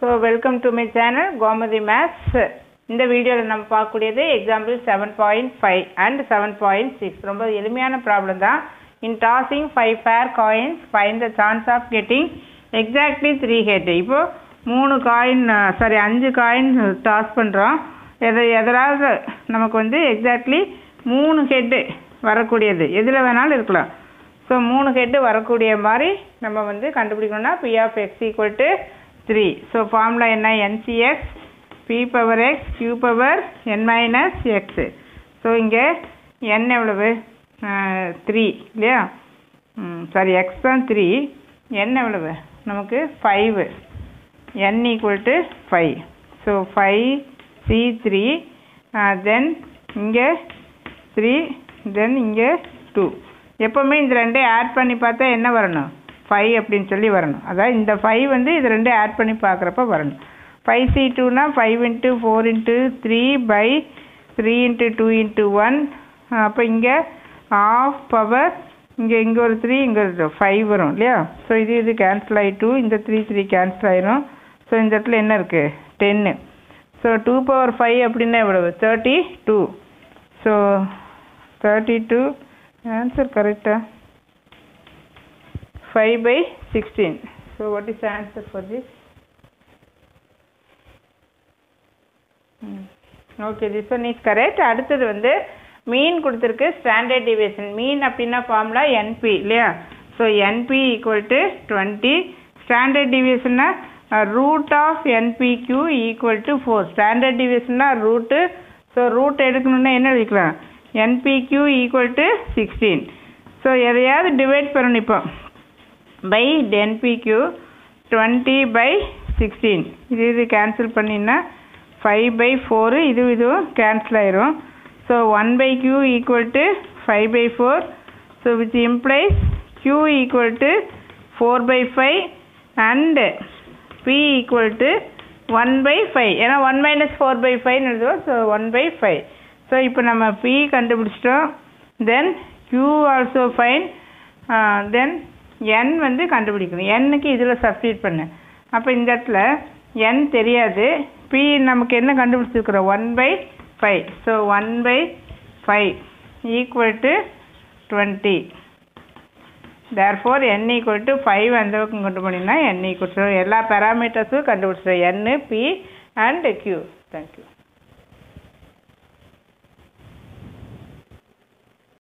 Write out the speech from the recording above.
so welcome to my channel Gomathi maths இந்த வீடியோவில் நம்ம பார்க்கக்கூடியது example seven point five and seven point six ரொம்ப எளிமையான ப்ராப்ளம் தான் in tossing five fair coins find the chance of getting exactly three head இப்போ மூணு coin sorry அஞ்சு காயின் டாஸ் பண்ணுறோம் எது எதாவது நமக்கு வந்து எக்ஸாக்ட்லி மூணு ஹெட்டு வரக்கூடியது எதில் வேணாலும் இருக்கலாம் ஸோ மூணு ஹெட்டு வரக்கூடிய மாதிரி நம்ம வந்து கண்டுபிடிக்கணும்னா P of X equal to three so formula என்ன N C X P power X Q power N minus X so இங்கே என் எவ்வளவு த்ரீ இல்லையா சாரி எக்ஸ் தான் த்ரீ என் எவ்வளவு நமக்கு five N equal to five so five C three then இங்கே three then இங்கே two எப்போவுமே இந்த ரெண்டையும் ஆட் பண்ணி பார்த்தா என்ன வரணும் ஃபைவ் அப்படின்னு சொல்லி வரணும் அதாவது இந்த ஃபைவ் வந்து இது ரெண்டையும் ஆட் பண்ணி பார்க்குறப்ப வரணும் ஃபைவ் சி டூனா five into four into three by three into two into one அப்போ இங்கே ஆஃப் பவர் இங்கே இங்கே ஒரு த்ரீ இங்கே ஒரு ஃபைவ் வரும் இல்லையா ஸோ இது இது கேன்சல் ஆகிட்டு இந்த த்ரீ த்ரீ கேன்சல் ஆயிரும் ஸோ இந்த இடத்துல என்ன இருக்குது டென்னு ஸோ டூ பவர் ஃபைவ் அப்படின்னா எவ்வளவு thirty two so thirty two answer கரெக்டா five by sixteen so what is answer for this okay this one is correct அடுத்தது வந்து மீன் கொடுத்துருக்கு ஸ்டாண்டர்ட் டிவியேஷன் மீன் அப்படின்னா ஃபார்முலா என்பி இல்லையா so N P equal to twenty standard டிவியேஷன்னா root of N P Q equal to four standard டிவியேஷன்னா root so root எடுக்கணுன்னா என்ன எழுதிக்கலாம் N P Q equal to sixteen so எதையாவது டிவைட் பண்ணணும் இப்போ by N P Q twenty by sixteen இது இது கேன்சல் பண்ணினா ஃபைவ் பை ஃபோரு இது இதுவும் கேன்சல் ஆயிரும் so one by Q equal to five by four so which implies Q equal to four by five and P equal to one by five ஏன்னா one minus four by ஃபைவ்னு எழுதுவோம் so one by five so இப்போ நம்ம P கண்டுபிடிச்சிட்டோம் then Q also fine then N வந்து கண்டுபிடிக்கணும் எண்ணுக்கு இதில் சப்ஸ்டியூட் பண்ணு அப்போ இந்த இடத்துல என் தெரியாது பி நமக்கு என்ன கண்டுபிடிச்சிருக்கிறோம் one by five so one by five equal to twenty therefore N equal to five அந்த பக்கம் கொண்டு போனீங்கன்னா என் ஈக்குவல் டு எல்லா பேராமீட்டர்ஸும் கண்டுபிடிச்சிடும் N P and Q thank you